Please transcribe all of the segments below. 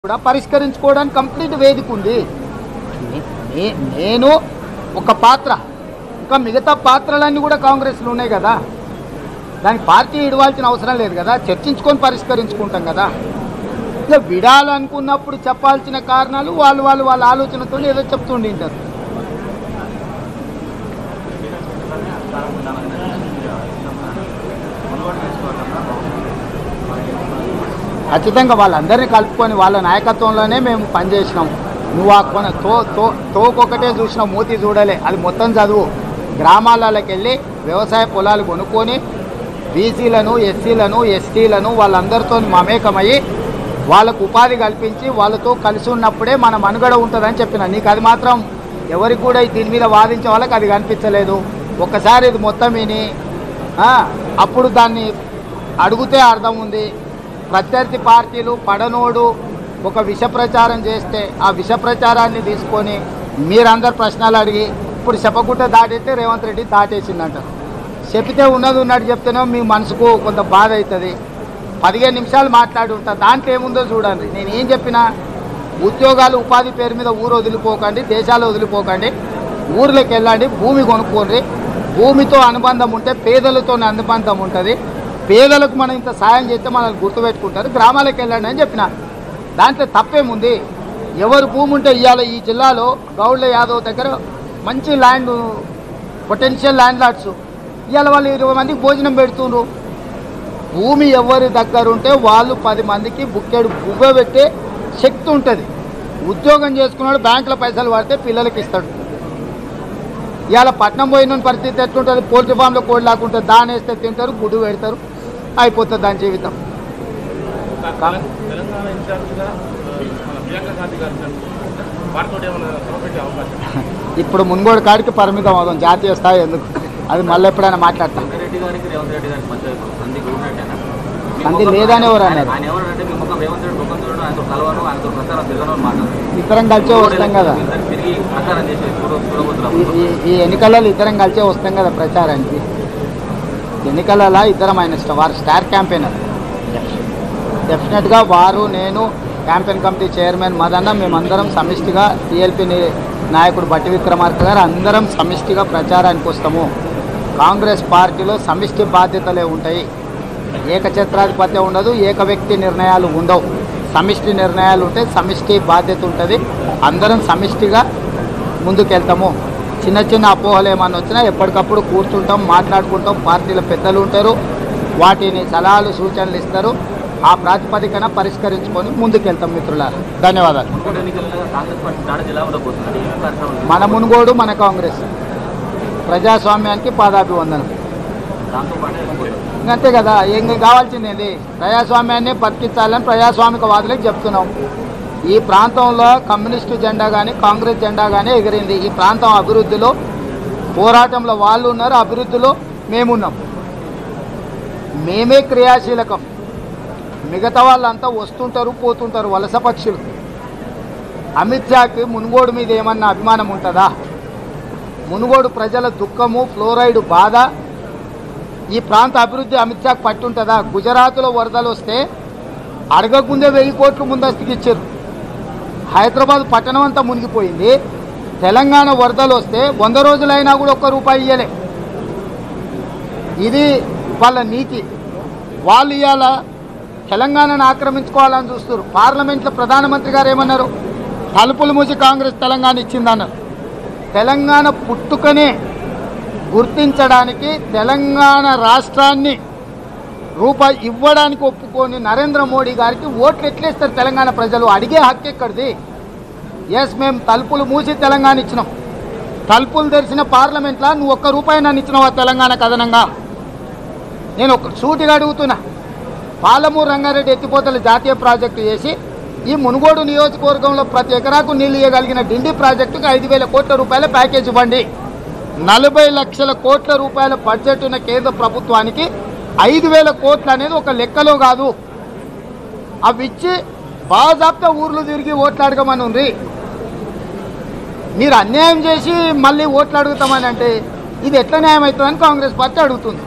కూడా పరిష్కరించుకోవడానికి కంప్లీట్ వేదిక ఉంది నే- నే- నేను ఒక పాత్ర ఇంకా మిగతా పాత్రలన్నీ కూడా కాంగ్రెస్లో ఉన్నాయి కదా దానికి పార్టీ ఇడవాల్సిన అవసరం లేదు కదా చర్చించుకొని పరిష్కరించుకుంటాం కదా ఇక విడాలనుకున్నప్పుడు చెప్పాల్సిన కారణాలు వాళ్ళు వాళ్ళు వాళ్ళ ఆలోచనతో ఏదో చెప్తుండింటారు ఖచ్చితంగా వాళ్ళందరినీ కలుపుకొని వాళ్ళ నాయకత్వంలోనే మేము పనిచేసినాం నువ్వు ఆ కొన తో తో తోకొకటే చూసినావు మూతి చూడలే అది మొత్తం చదువు గ్రామాలకి వెళ్ళి వ్యవసాయ పొలాలు కొనుక్కొని బీసీలను ఎస్సీలను ఎస్టీలను వాళ్ళందరితో మమేకమయ్యి వాళ్ళకు ఉపాధి కల్పించి వాళ్ళతో కలిసి ఉన్నప్పుడే మన మనుగడ ఉంటుందని చెప్పిన నీకు అది మాత్రం ఎవరికి కూడా దీని మీద వాదించే వాళ్ళకి అది కనిపించలేదు ఒక్కసారి ఇది మొత్తం విని ఆ, అప్పుడు దాన్ని అడిగితే అర్థం ఉంది ప్రత్యర్థి పార్టీలు పడనోడు ఒక విష ప్రచారం చేస్తే ఆ విష ప్రచారాన్ని తీసుకొని మీరందరు ప్రశ్నలు అడిగి ఇప్పుడు చెప్పకుండా దాటైతే రేవంత్ రెడ్డి దాటేసిందంట చెప్తే ఉన్నది ఉన్నట్టు చెప్తేనే మీ మనసుకు కొంత బాధ అవుతుంది పదిహేను నిమిషాలు మాట్లాడి ఉంటా దాంట్లో ఏముందో చూడండి నేను ఏం చెప్పినా ఉద్యోగాలు ఉపాధి పేరు మీద ఊరు వదిలిపోకండి దేశాలు వదిలిపోకండి ఊర్లోకి వెళ్ళండి భూమి కొనుక్కోండి భూమితో అనుబంధం ఉంటే పేదలతో అనుబంధం ఉంటుంది పేదలకు మనం ఇంత సాయం చేస్తే మనల్ని గుర్తుపెట్టుకుంటారు గ్రామాలకు వెళ్ళండి అని చెప్పిన దాంట్లో తప్పేముంది ఎవరు భూమి ఉంటే ఇవాళ ఈ జిల్లాలో గౌడ్ల యాదవ్ దగ్గర మంచి ల్యాండ్ పొటెన్షియల్ ల్యాండ్ లాట్స్ ఇవాళ వాళ్ళు ఇరవై మందికి భోజనం పెడుతుండ్రు భూమి ఎవరి దగ్గర ఉంటే వాళ్ళు పది మందికి బుక్కెడు బువ్వ పెట్టే శక్తి ఉంటుంది ఉద్యోగం చేసుకున్నాడు బ్యాంకులో పైసలు పడితే పిల్లలకి ఇస్తాడు ఇవాళ పట్నం పోయిన పరిస్థితి ఎట్లుంటుంది పోల్ట్రీ ఫామ్లో కోడి లాక్కుంటే దాని వేస్తే తింటారు గుడ్డు పెడతారు అయిపోతుంది దాని జీవితం తెలంగాణ తెలంగాణ ఇన్ఛార్జ్గా మన ప్రియాంక గాంధీ గారు వారితో ఏమైనా సమపెట్టే అవకాశం ఇప్పుడు మున్గోడు కాడికి పరిమితం అవుదాం జాతీయ స్థాయి ఎందుకు అది మళ్ళీ ఎప్పుడైనా మాట్లాడతాం రెడ్డి గారికి రేవంత్ రెడ్డి గారికి మధ్య ఇప్పుడు సంధి కుదిరినట్టేనా? మీ సంధి ముఖం- లేదని ఎవరు అన్నారు? ఆయన ఎవరంటే మీ ముఖం రేవంత్ రెడ్డి ముఖం చూడడం ఆయనతో కలవను ఆయనతో ప్రచారం తిరగను అని మాట్లాడారు ఇద్దరం కలిసే వస్తాం కదా ఇద్దరు తిరిగి ప్రచారం చేసి చూడ ఈ- చూడబోతున్నారు ఈ- ఈ ఎన్నికలలో ఇద్దరం కలిసే వస్తాం కదా ప్రచారానికి ఎన్నికలలో ఇద్దరం ఆయన ఇష్టం వారు స్టార్ క్యాంపెయినర్ డెఫినెట్గా వారు నేను క్యాంపెయిన్ కమిటీ చైర్మన్ మదన్న మేమందరం సమిష్టిగా టీఎల్పీ నాయకుడు బట్టి విక్రమార్క గారు అందరం సమిష్టిగా ప్రచారానికి వస్తాము కాంగ్రెస్ పార్టీలో సమిష్టి బాధ్యతలే ఉంటాయి ఏకఛత్రాధిపత్యం ఉండదు ఏక వ్యక్తి నిర్ణయాలు ఉండవు సమిష్టి నిర్ణయాలు ఉంటాయి సమిష్టి బాధ్యత ఉంటుంది అందరం సమిష్టిగా ముందుకెళ్తాము చిన్న చిన్న అపోహలు ఏమన్నా వచ్చినా ఎప్పటికప్పుడు కూర్చుంటాం మాట్లాడుకుంటాం పార్టీల పెద్దలు ఉంటారు వాటిని సలహాలు సూచనలు ఇస్తారు ఆ ప్రాతిపదికన పరిష్కరించుకొని ముందుకెళ్తాం మిత్రులారా ధన్యవాదాలు మున్గోడు ఎన్నికల్లో కాంగ్రెస్ పార్టీ దాడి జిల్లా ఉండబోతున్నారు ఈ కార్యక్రమం మన మునుగోడు మన కాంగ్రెస్ ప్రజాస్వామ్యానికి పాదాభివందనం దాంతో పాటు వెళ్ళిపోతారు ఇంకంతే కదా ఏం కావాల్సింది ఏంది ప్రజాస్వామ్యాన్ని బతికించాలని ప్రజాస్వామిక వాదులకు చెప్తున్నాం ఈ ప్రాంతంలో కమ్యూనిస్టు జెండా కానీ కాంగ్రెస్ జెండా కానీ ఎగిరింది ఈ ప్రాంతం అభివృద్ధిలో పోరాటంలో వాళ్ళు ఉన్నారు అభివృద్ధిలో మేమున్నాం మేమే క్రియాశీలకం మిగతా వాళ్ళంతా వస్తుంటారు పోతుంటారు వలస పక్షులు అమిత్ షాకి మునుగోడు మీద ఏమన్నా అభిమానం ఉంటుందా మునుగోడు ప్రజల దుఃఖము ఫ్లోరైడ్ బాధ ఈ ప్రాంత అభివృద్ధి అమిత్ షాకు పట్టుంటుందా గుజరాత్లో వరదలు వస్తే అడగకుందే వెయ్యి కోట్లు ముందస్తుకి ఇచ్చారు హైదరాబాద్ పట్టణం అంతా మునిగిపోయింది తెలంగాణ వరదలు వస్తే వంద రోజులైనా కూడా ఒక్క రూపాయి ఇయ్యలే ఇది వాళ్ళ నీతి వాళ్ళు ఇవాళ తెలంగాణను ఆక్రమించుకోవాలని చూస్తారు పార్లమెంట్లో ప్రధానమంత్రి గారు ఏమన్నారు తలుపులు మూసి కాంగ్రెస్ తెలంగాణ ఇచ్చిందన్నారు తెలంగాణ పుట్టుకనే గుర్తించడానికి తెలంగాణ రాష్ట్రాన్ని రూపాయి ఇవ్వడానికి ఒప్పుకొని నరేంద్ర మోడీ గారికి ఓట్లు ఎట్లేస్తారు తెలంగాణ ప్రజలు అడిగే హక్కు ఎక్కడిది ఎస్ మేము తలుపులు మూసి తెలంగాణ ఇచ్చినాం తలుపులు తెరిచిన పార్లమెంట్లో నువ్వు ఒక్క రూపాయి నన్ను ఇచ్చినావా తెలంగాణ కథనంగా నేను ఒక సూటిగా అడుగుతున్నా పాలమూరు రంగారెడ్డి ఎత్తిపోతల జాతీయ ప్రాజెక్టు చేసి ఈ మునుగోడు నియోజకవర్గంలో ప్రతి ఎకరాకు నీళ్ళు ఇవ్వగలిగిన డిండి ప్రాజెక్టుకు ఐదు వేల కోట్ల రూపాయల ప్యాకేజ్ ఇవ్వండి నలభై లక్షల కోట్ల రూపాయల బడ్జెట్ ఉన్న కేంద్ర ప్రభుత్వానికి ఐదు వేల కోట్లు అనేది ఒక లెక్కలో కాదు అవి ఇచ్చి బాజాబ్తా ఊర్లు తిరిగి ఓట్లు అడగమని ఉంది మీరు అన్యాయం చేసి మళ్ళీ ఓట్లు అడుగుతామని అంటే ఇది ఎట్లా న్యాయం అవుతుందని కాంగ్రెస్ పార్టీ అడుగుతుంది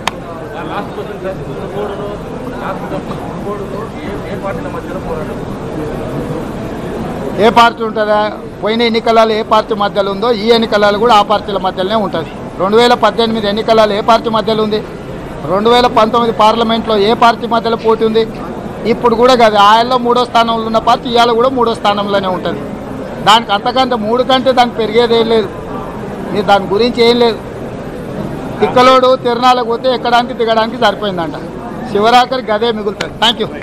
లాస్ట్ క్వశ్చన్ సార్ మునుగోడులో లాస్ట్ మునుగోడులో ఏ ఏ పార్టీల మధ్యలో పోరాటం ఏ పార్టీ ఉంటుందా పోయిన ఎన్నికలలో ఏ పార్టీ మధ్యలో ఉందో ఈ ఎన్నికలలో కూడా ఆ పార్టీల మధ్యలోనే ఉంటుంది రెండు వేల పద్దెనిమిది ఎన్నికలలో ఏ పార్టీ మధ్యలో ఉంది రెండు వేల పంతొమ్మిది పార్లమెంట్లో ఏ పార్టీ మధ్యలో పోటీ ఉంది ఇప్పుడు కూడా కాదు ఆయనలో మూడో స్థానంలో ఉన్న పార్టీ ఇవాళ కూడా మూడో స్థానంలోనే ఉంటుంది దానికి అంతకంటే మూడు కంటే దానికి పెరిగేది ఏం లేదు మీరు దాని గురించి ఏం లేదు తిక్కలోడు తిరణాలకు పోతే ఎక్కడానికి దిగడానికి సరిపోయిందంట శివరాత్రి గదే మిగులుతుంది థ్యాంక్ యూ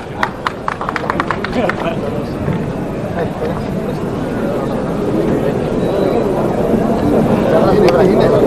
ఇది